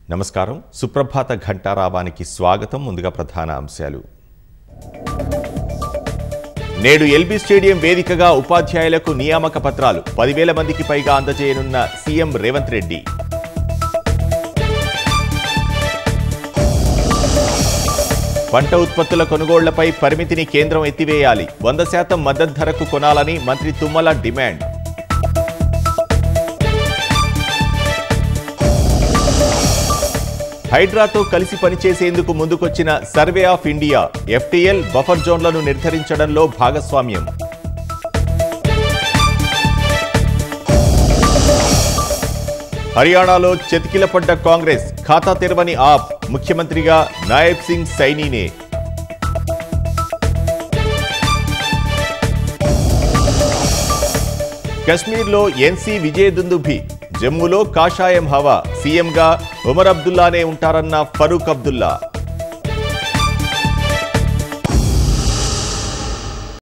నమస్కారం సుప్రభాత ఘంటారావానికి స్వాగతం ముందుగా ప్రధాన అంశాలు నేడు ఎల్బీ స్టేడియం వేదికగా ఉపాధ్యాయులకు నియామక పత్రాలు పదివేల మందికి పైగా అందజేయనున్న సీఎం రేవంత్ రెడ్డి పంట ఉత్పత్తుల కొనుగోళ్లపై పరిమితిని కేంద్రం ఎత్తివేయాలి వంద శాతం మద్దతు ధరకు కొనాలని మంత్రి తుమ్మల డిమాండ్ హైడ్రాతో కలిసి పనిచేసేందుకు ముందుకొచ్చిన survey of India FTL buffer జోన్లను నిర్ధారించడంలో భాగస్వామ్యం హర్యానాలో చెతికిలపడ్డ కాంగ్రెస్ ఖాతా తెరవని ఆప్ ముఖ్యమంత్రిగా నాయబ్ సింగ్ సైనీనే కశ్మీర్లో ఎన్సీ విజయ్ దుందుభి జమ్మూలో కాషాయం హవా సీఎంగా ఉమర్ అబ్దుల్లానే ఉంటారన్న ఫరూక్ అబ్దుల్లా